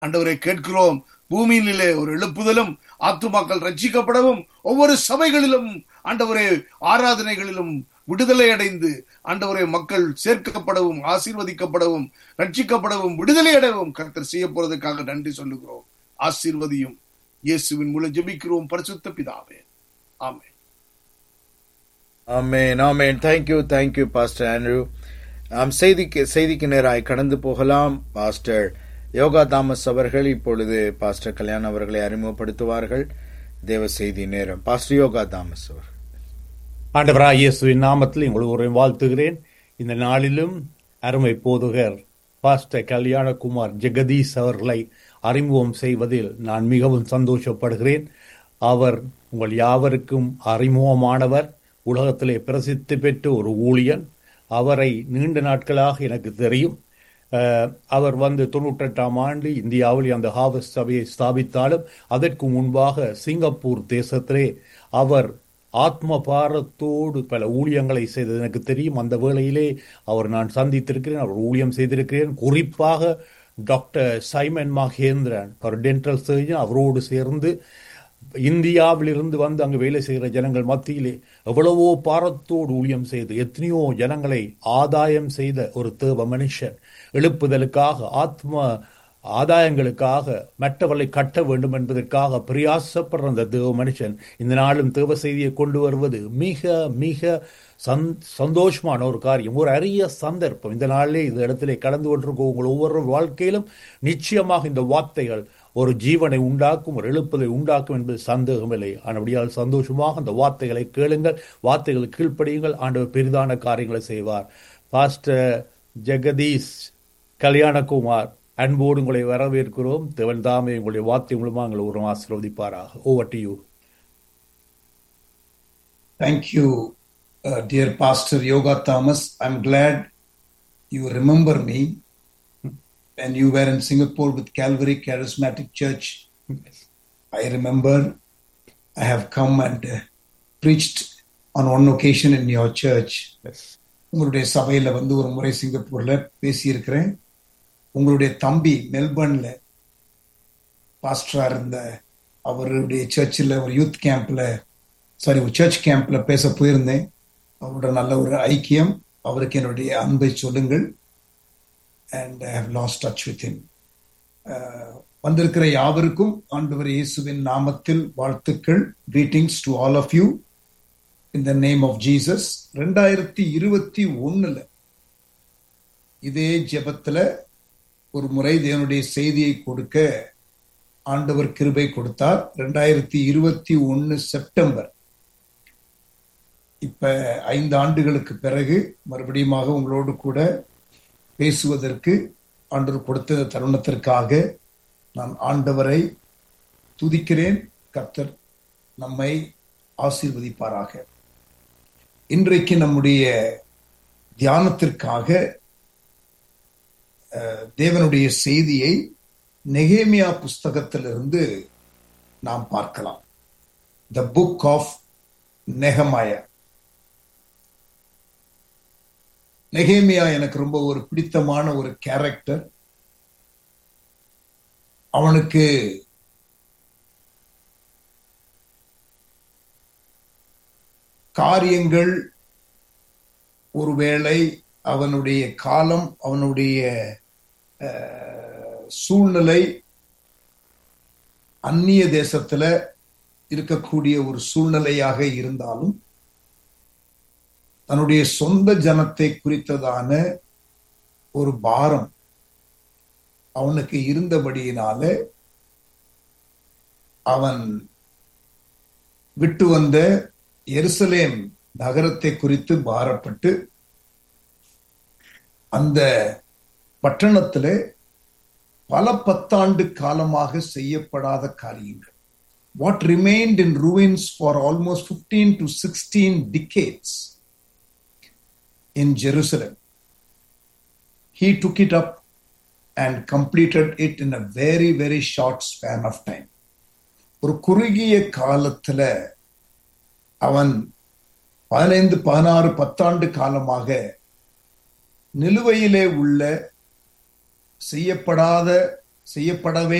ஆண்டவரை கேட்கிறோம் பூமியிலே ஒரு எழுப்புதலும் ஆத்துமாக்கள் ரட்சிக்கப்படவும் ஒவ்வொரு சபைகளிலும் ஆண்டவரே ஆராதனைகளிலும் விடுதலை அடைந்து ஆண்டவரே மக்கள் சேர்க்கப்படவும் ஆசீர்வதிக்கப்படவும் ரட்சிக்கப்படவும் விடுதலை அடையவும் கர்த்தர் செய்ய போறதுக்காக நன்றி சொல்லுகிறோம் ஆசீர்வதியும் இயேசுவின் மூலம் ஜெபிக்கிறோம் பரிசுத்த பிதாவே ஆமென் ஆமேன் ஆமேன் தேங்க்யூ தேங்க்யூ பாஸ்டர் ஆண்ட்ரூ நாம் செய்திக்கு செய்திக்கு நேராய் கடந்து போகலாம் பாஸ்டர் யோகா தாமஸ் அவர்கள் இப்பொழுது பாஸ்டர் கல்யாண் அவர்களை அறிமுகப்படுத்துவார்கள் தேவ செய்தி நேரம் பாஸ்டர் யோகா தாமஸ் அவர்கள் ஆண்டவராக இயேசுவின் நாமத்தில் உங்களுக்கு ஒரு வாழ்த்துகிறேன் இந்த நாளிலும் அருமை போதுகர் பாஸ்டர் கல்யாணகுமார் ஜெகதீஷ் அவர்களை அறிமுகம் செய்வதில் நான் மிகவும் சந்தோஷப்படுகிறேன் அவர் உங்கள் யாவருக்கும் அறிமுகமானவர் உலகத்திலே பிரசித்தி பெற்ற ஒரு ஊழியன் அவரை நீண்ட நாட்களாக எனக்கு தெரியும் அஹ், அவர் வந்து தொண்ணூற்றெட்டாம் ஆண்டு இந்தியாவில் அந்த ஹாவஸ் சபையை ஸ்தாபித்தாலும் அதற்கு முன்பாக சிங்கப்பூர் தேசத்திலே அவர் ஆத்ம பாரத்தோடு பல ஊழியங்களை செய்தது எனக்கு தெரியும் அந்த வேளையிலே அவர் நான் சந்தித்திருக்கிறேன் அவர் ஊழியம் செய்திருக்கிறேன் குறிப்பாக டாக்டர் சைமன் மகேந்திரன் ஒரு டென்டல் சர்ஜன் அவரோடு சேர்ந்து இந்தியாவிலிருந்து வந்து அங்கு வேலை செய்கிற ஜனங்கள் மத்தியிலே எவ்வளவோ பாரத்தோடு ஊழியம் செய்து எத்தனையோ ஜனங்களை ஆதாயம் செய்த ஒரு தேவ மனுஷன் எழுப்புதலுக்காக ஆத்ம ஆதாயங்களுக்காக மற்றவர்களை கட்ட வேண்டும் என்பதற்காக பிரயாசப்படுற அந்த தேவ மனுஷன் இந்த நாளும் தேவ செய்தியை கொண்டு வருவது மிக மிக சந் சந்தோஷமான ஒரு காரியம் ஒரு அரிய சந்தர்ப்பம் இந்த நாளிலே இந்த இடத்திலே கலந்து கொண்டிருக்கும் உங்கள் ஒவ்வொரு வாழ்க்கையிலும் நிச்சயமாக இந்த வார்த்தைகள் ஒரு ஜீவனை உண்டாக்கும் ஒரு எழுப்பதை உண்டாக்கும் என்பது சந்தேகமில்லை ஆனபடியால் சந்தோஷமாக அந்த வார்த்தைகளை கேளுங்கள் வார்த்தைகளை கீழ்ப்படியுங்கள் ஆண்டவர் பெரிதான காரியங்களை செய்வார் பாஸ்டர் ஜெகதீஷ் கல்யாணகுமார் அன்போடு உங்களை வரவேற்கிறோம் தேவன் தாமே உங்களுடைய வார்த்தை மூலமாக உங்களை ஒரு ஆசீர்வதிப்பாராக over to you Thank you, uh, dear Pastor Yoga Thomas. I'm glad you remember me when you were in Singapore with Calvary Charismatic Church. I remember I have come and uh, preached on one occasion in your church. உங்களுடைய சபையில வந்து ஒரு முறை சிங்கப்பூர்ல பேசியிருக்கிறேன் உங்களுடைய தம்பி மெல்பர்ன்ல பாஸ்டரா இருந்த அவருடைய சர்ச்சில் ஒரு யூத் கேம்ப்ல சாரி ஒரு சர்ச் கேம்ப்ல பேச போயிருந்தேன் அவரோட நல்ல ஒரு ஐக்கியம் அவருக்கு என்னுடைய அன்பை சொல்லுங்கள் and I have lost touch with him வந்திருக்கிற யாவருக்கும் ஆண்டவர் இயேசுவின் நாமத்தில் வாழ்த்துக்கள் greetings to all of you in the name of Jesus ரெண்டாயிரத்தி இருபத்தி ஒண்ணுல இதே ஜெபத்துல ஒரு முறை தேவனுடைய செய்தியை கொடுக்க ஆண்டவர் கிருபை கொடுத்தார் ரெண்டாயிரத்தி இருபத்தி ஒன்னு செப்டம்பர் இப்ப ஐந்து ஆண்டுகளுக்கு பிறகு மறுபடியுமாக உங்களோடு கூட பேசுவதற்கு ஆண்டவர் கொடுத்த தருணத்திற்காக நான் ஆண்டவரை துதிக்கிறேன் கர்த்தர் நம்மை ஆசீர்வதிப்பாராக இன்றைக்கு நம்முடைய தியானத்திற்காக அஹ், தேவனுடைய செய்தியை நெகேமியா புஸ்தகத்திலிருந்து நாம் பார்க்கலாம் த புக் ஆஃப் நெகமாயா நெகேமியா எனக்கு ரொம்ப ஒரு பிடித்தமான ஒரு கேரக்டர் அவனுக்கு காரியங்கள் ஒருவேளை அவனுடைய காலம் அவனுடைய அஹ், சூழ்நிலை அந்நிய தேசத்துல இருக்கக்கூடிய ஒரு சூழ்நிலையாக இருந்தாலும் தன்னுடைய சொந்த ஜனத்தை குறித்ததான ஒரு பாரம் அவனுக்கு இருந்தபடியினால அவன் விட்டு வந்த எருசலேம் நகரத்தை குறித்து பாரப்பட்டு அந்த பட்டணத்துல பல பத்தாண்டு காலமாக செய்யப்படாத காரியங்கள் what remained in ruins for almost 15 to sixteen decades in Jerusalem. He took it up and completed it in a very, very short span of time. ஒரு குறுகிய காலத்துல அவன் பதினைந்து பதினாறு பத்தாண்டு காலமாக நிலுவையிலே உள்ள செய்யப்படாத செய்யப்படவே